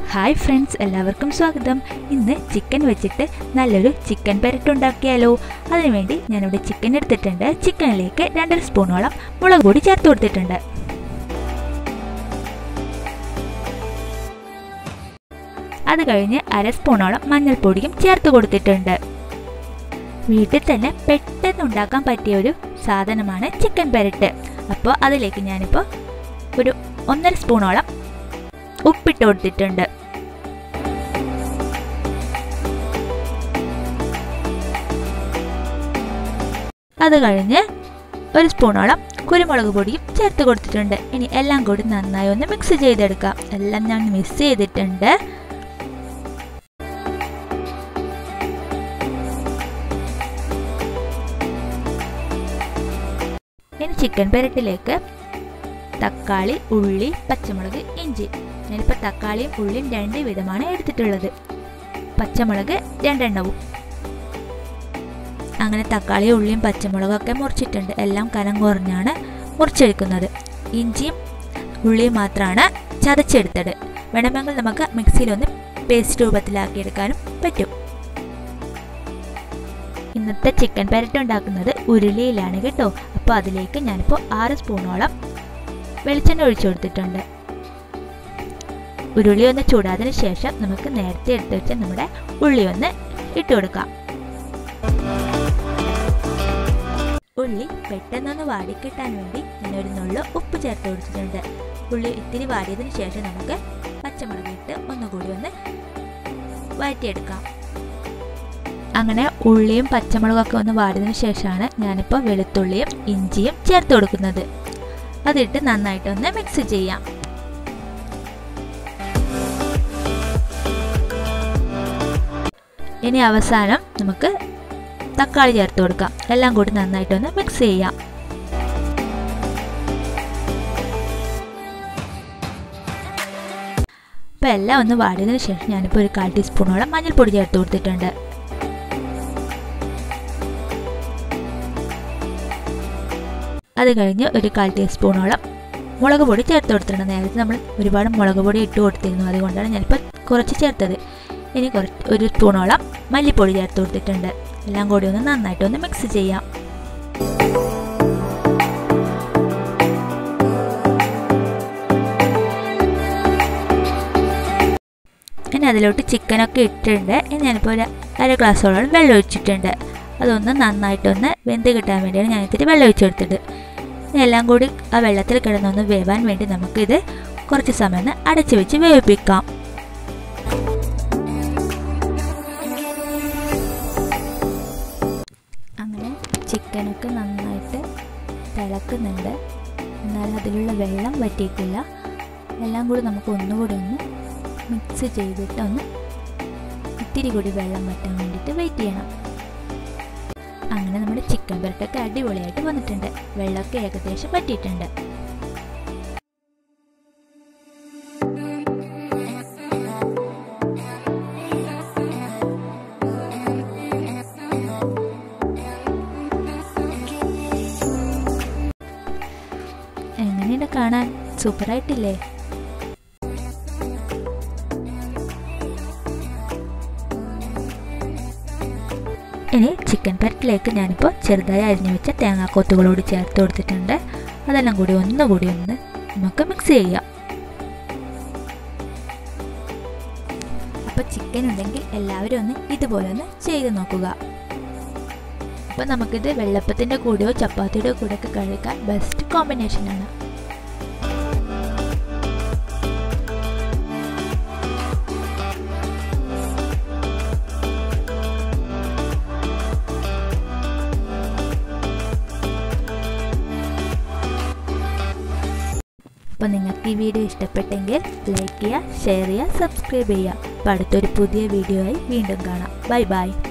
hi friends എല്ലാവർക്കും സ്വാഗതം ഇന്ന് ചിക്കൻ വെച്ചിട്ട് നല്ലൊരു ചിക്കൻ പെരട്ട് ഉണ്ടാക്കിയാലോ അതിനുവേണ്ടി ഞാനിവിടെ ചിക്കൻ എടുത്തിട്ടുണ്ട് ചിക്കനിലേക്ക് രണ്ടര സ്പൂണോളം മുളക് പൊടി ചേർത്ത് കൊടുത്തിട്ടുണ്ട് അത് കഴിഞ്ഞ് അര സ്പൂണോളം മഞ്ഞൾപ്പൊടിയും ചേർത്ത് കൊടുത്തിട്ടുണ്ട് വീട്ടിൽ തന്നെ പെട്ടെന്ന് ഉണ്ടാക്കാൻ പറ്റിയ ഒരു സാധനമാണ് ചിക്കൻ പെരട്ട് അപ്പോൾ അതിലേക്ക് ഞാനിപ്പോൾ ഒരു ഒന്നര സ്പൂണോളം ഉപ്പിട്ട് കൊടുത്തിട്ടുണ്ട് അത് കഴിഞ്ഞ് ഒരു സ്പൂണോളം കുരുമുളക് പൊടിയും ചേർത്ത് കൊടുത്തിട്ടുണ്ട് ഇനി എല്ലാം കൂടി നന്നായി ഒന്ന് മിക്സ് ചെയ്തെടുക്കാം എല്ലാം ഞാൻ മിക്സ് ചെയ്തിട്ടുണ്ട് ഇനി ചിക്കൻ പെരട്ടിലേക്ക് തക്കാളി ഉള്ളി പച്ചമുളക് ഇഞ്ചി ഞാനിപ്പോൾ തക്കാളിയും ഉള്ളിയും രണ്ട് വിധമാണ് എടുത്തിട്ടുള്ളത് പച്ചമുളക് രണ്ടെണ്ണവും അങ്ങനെ തക്കാളിയും ഉള്ളിയും പച്ചമുളകും ഒക്കെ മുറിച്ചിട്ടുണ്ട് എല്ലാം കനം കുറഞ്ഞാണ് മുറിച്ചെടുക്കുന്നത് ഇഞ്ചിയും ഉള്ളിയും മാത്രമാണ് ചതച്ചെടുത്തത് വേണമെങ്കിൽ നമുക്ക് മിക്സിയിലൊന്ന് പേസ്റ്റ് രൂപത്തിലാക്കിയെടുക്കാനും പറ്റും ഇന്നത്തെ ചിക്കൻ പെരട്ട് ഉണ്ടാക്കുന്നത് ഉരുളിയിലാണ് കേട്ടോ അപ്പോൾ അതിലേക്ക് ഞാനിപ്പോൾ ആറ് സ്പൂണോളം വെളിച്ചെണ്ണ ഒഴിച്ചു കൊടുത്തിട്ടുണ്ട് ഉരുളി ഒന്ന് ചൂടാതിന് ശേഷം നമുക്ക് നേരത്തെ എടുത്ത് വെച്ച് നമ്മുടെ ഉള്ളി ഒന്ന് ഇട്ട് കൊടുക്കാം ഉള്ളി പെട്ടെന്നൊന്ന് വാടിക്കിട്ടാൻ വേണ്ടി ഞാൻ ഒരു നുള്ളു ഉപ്പ് ചേർത്ത് കൊടുത്തിട്ടുണ്ട് ഉള്ളി ഇത്തിരി വാടിയതിന് ശേഷം നമുക്ക് പച്ചമുളക് ഇട്ട് ഒന്നുകൂടി ഒന്ന് വഴറ്റിയെടുക്കാം അങ്ങനെ ഉള്ളിയും പച്ചമുളകും ഒക്കെ ഒന്ന് വാടിയതിനു ശേഷമാണ് ഞാനിപ്പോൾ വെളുത്തുള്ളിയും ഇഞ്ചിയും ചേർത്ത് കൊടുക്കുന്നത് അതിട്ട് നന്നായിട്ടൊന്ന് മിക്സ് ചെയ്യാം ഇനി അവസാനം നമുക്ക് തക്കാളി ചേർത്ത് കൊടുക്കാം എല്ലാം കൂടി നന്നായിട്ടൊന്ന് മിക്സ് ചെയ്യാം അപ്പോൾ എല്ലാം ഒന്ന് വാടിയതിനു ശേഷം ഞാനിപ്പോൾ ഒരു കാൽ ടീസ്പൂണോളം മഞ്ഞൾപ്പൊടി ചേർത്ത് കൊടുത്തിട്ടുണ്ട് അത് കഴിഞ്ഞ് ഒരു കാൽ ടീസ്പൂണോളം മുളക് പൊടി ചേർത്ത് കൊടുത്തിട്ടുണ്ട് നേരത്തെ നമ്മൾ ഒരുപാട് മുളക് പൊടി ഇട്ട് കൊടുത്തിരുന്നു അതുകൊണ്ടാണ് ഞാനിപ്പോൾ കുറച്ച് ചേർത്തത് ഇനി കുറച്ച് ഒരു സ്പൂണോളം മല്ലിപ്പൊടി ചേർത്ത് കൊടുത്തിട്ടുണ്ട് എല്ലാം കൂടി ഒന്ന് നന്നായിട്ടൊന്ന് മിക്സ് ചെയ്യാം ഇനി അതിലോട്ട് ചിക്കനൊക്കെ ഇട്ടിട്ടുണ്ട് ഇനി ഞാനിപ്പോൾ ഒരു അര ഗ്ലാസ്സോളം വെള്ളം ഒഴിച്ചിട്ടുണ്ട് അതൊന്ന് നന്നായിട്ടൊന്ന് വെന്ത് കിട്ടാൻ വേണ്ടിയാണ് ഞാൻ ഇത്തിരി വെള്ളം ഒഴിച്ചു കൊടുത്തത് എല്ലാം കൂടി ആ വെള്ളത്തിൽ കിടന്നൊന്ന് വേവാൻ വേണ്ടി നമുക്കിത് കുറച്ച് സമയം ഒന്ന് അടച്ചു വെച്ച് വേവിപ്പിക്കാം അങ്ങനെ ചിക്കനൊക്കെ നന്നായിട്ട് തിളക്കുന്നുണ്ട് എന്നാൽ അതിലുള്ള വെള്ളം വറ്റിയിട്ടില്ല എല്ലാം കൂടി നമുക്ക് ഒന്നുകൂടി ഒന്ന് മിക്സ് ചെയ്തിട്ട് ഒന്ന് ഇത്തിരി കൂടി വെള്ളം വറ്റാൻ വേണ്ടിയിട്ട് വെയിറ്റ് ചെയ്യണം അങ്ങനെ നമ്മുടെ ചിക്കൻ പെരട്ടൊക്കെ അടിപൊളിയായിട്ട് വന്നിട്ടുണ്ട് വെള്ളമൊക്കെ ഏകദേശം പറ്റിയിട്ടുണ്ട് എങ്ങനെയുണ്ട് കാണാൻ സൂപ്പറായിട്ടില്ലേ ഇനി ചിക്കൻ പെരട്ടിലേക്ക് ഞാനിപ്പോൾ ചെറുതായി അരിഞ്ഞു വെച്ച തേങ്ങാക്കൊത്തുകളോട് ചേർത്ത് കൊടുത്തിട്ടുണ്ട് അതെല്ലാം കൂടി ഒന്നുകൂടി ഒന്ന് നമുക്ക് മിക്സ് ചെയ്യാം അപ്പോൾ ചിക്കൻ ഉണ്ടെങ്കിൽ എല്ലാവരും ഒന്ന് ഇതുപോലെ ഒന്ന് ചെയ്ത് നോക്കുക അപ്പോൾ നമുക്കിത് വെള്ളപ്പത്തിൻ്റെ കൂടെയോ ചപ്പാത്തിയുടെ കൂടെയൊക്കെ കഴിക്കാൻ ബെസ്റ്റ് കോമ്പിനേഷനാണ് അപ്പോൾ നിങ്ങൾക്ക് ഈ വീഡിയോ ഇഷ്ടപ്പെട്ടെങ്കിൽ ലൈക്ക് ചെയ്യുക ഷെയർ ചെയ്യുക സബ്സ്ക്രൈബ് ചെയ്യുക അപ്പോൾ അടുത്തൊരു പുതിയ വീഡിയോ ആയി വീണ്ടും കാണാം ബൈ ബൈ